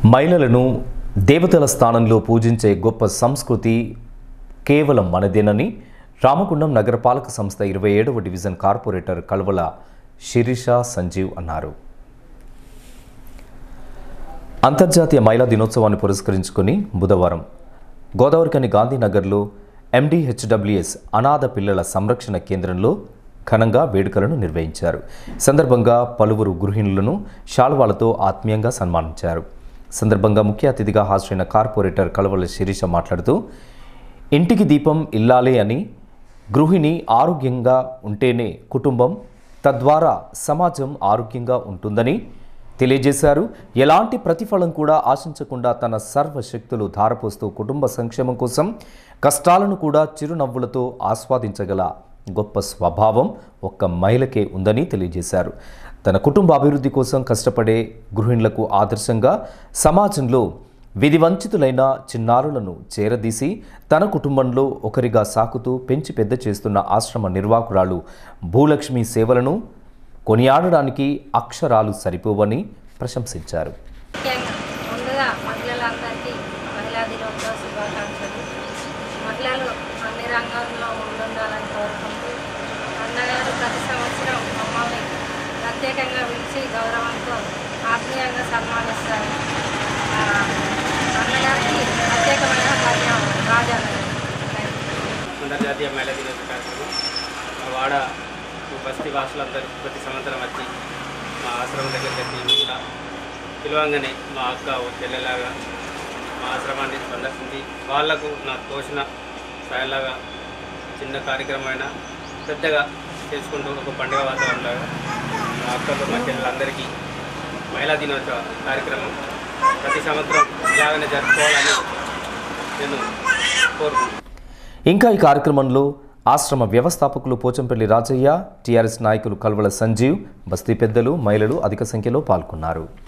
మహిళలను దేవతల స్థానంలో పూజించే గొప్ప సంస్కృతి కేవలం మనదేనని రామగుండం నగరపాలక సంస్థ ఇరవై ఏడవ డివిజన్ కార్పొరేటర్ కల్వల శిరీష సంజీవ్ అన్నారు అంతర్జాతీయ మహిళా దినోత్సవాన్ని పురస్కరించుకొని బుధవారం గోదావరికని గాంధీనగర్లో ఎండిహెచ్డబ్ల్యూఎస్ అనాథ పిల్లల సంరక్షణ కేంద్రంలో ఘనంగా వేడుకలను నిర్వహించారు ఈ సందర్భంగా పలువురు గృహిణులను శాల్వాలతో ఆత్మీయంగా సన్మానించారు సందర్భంగా ముఖ్య అతిథిగా హాజరైన కార్పొరేటర్ కలవల శిరీష మాట్లాడుతూ ఇంటికి దీపం ఇల్లాలే అని గృహిణి ఆరోగ్యంగా ఉంటేనే కుటుంబం తద్వారా సమాజం ఆరోగ్యంగా ఉంటుందని తెలియజేశారు ఎలాంటి ప్రతిఫలం కూడా ఆశించకుండా తన సర్వశక్తులు ధారపోస్తూ కుటుంబ సంక్షేమం కోసం కష్టాలను కూడా చిరునవ్వులతో ఆస్వాదించగల గొప్ప స్వభావం ఒక్క మహిళకే ఉందని తెలియజేశారు తన కుటుంబ అభివృద్ధి కోసం కష్టపడే గృహిణులకు ఆదర్శంగా సమాజంలో విధివంచితులైన చిన్నారులను చేరదీసి తన కుటుంబంలో ఒకరిగా సాకుతూ పెంచి పెద్ద చేస్తున్న ఆశ్రమ నిర్వాహకురాలు భూలక్ష్మి సేవలను కొనియాడడానికి అక్షరాలు సరిపోవని ప్రశంసించారు ముఖ్యంగా ముందుగా మహిళలందరికీ మహిళా దినోత్సవ శుభాకాంక్షలు మహిళలు అన్ని రంగాల్లో ముందుండాలని కోరుకుంటూ అన్నగారు ప్రతి సంవత్సరం మమ్మల్ని ప్రత్యేకంగా పిలిచి గౌరవంతో ఆత్మీయంగా సన్మానిస్తారు ఆ, అన్నగారికి ప్రత్యేకమైన ధన్యవాదాలు రాజా అంతర్జాతీయ మహిళా దినోత్సవ కార్యక్రమం మా వాడ బస్తీ వాసులందరూ ప్రతి సంవత్సరం వచ్చి మా ఆశ్రమం దగ్గరికి వచ్చి ఇంకా పిలవంగానే మా అక్క ఓ చెల్లెలాగా మా ఆశ్రమాన్ని సందర్శించి వాళ్లకు నాకు తోచిన స్థాయిలాగా చిన్న కార్యక్రమమైన పెద్దగా చేసుకుంటూ ఒక పండుగ వాతావరణంలాగా మా అక్కలు మా చెల్లెలందరికీ మహిళా దినోత్సవ కార్యక్రమం ప్రతి సంవత్సరం ఇలాగనే జరుపుకోవాలని నేను కోరుకుంటున్నాను ఇంకా ఈ కార్యక్రమంలో ఆశ్రమ వ్యవస్థాపకులు పోచంపల్లి రాజయ్య టీఆర్ఎస్ నాయకులు కల్వల సంజీవ్ బస్తీ పెద్దలు మహిళలు అధిక సంఖ్యలో పాల్గొన్నారు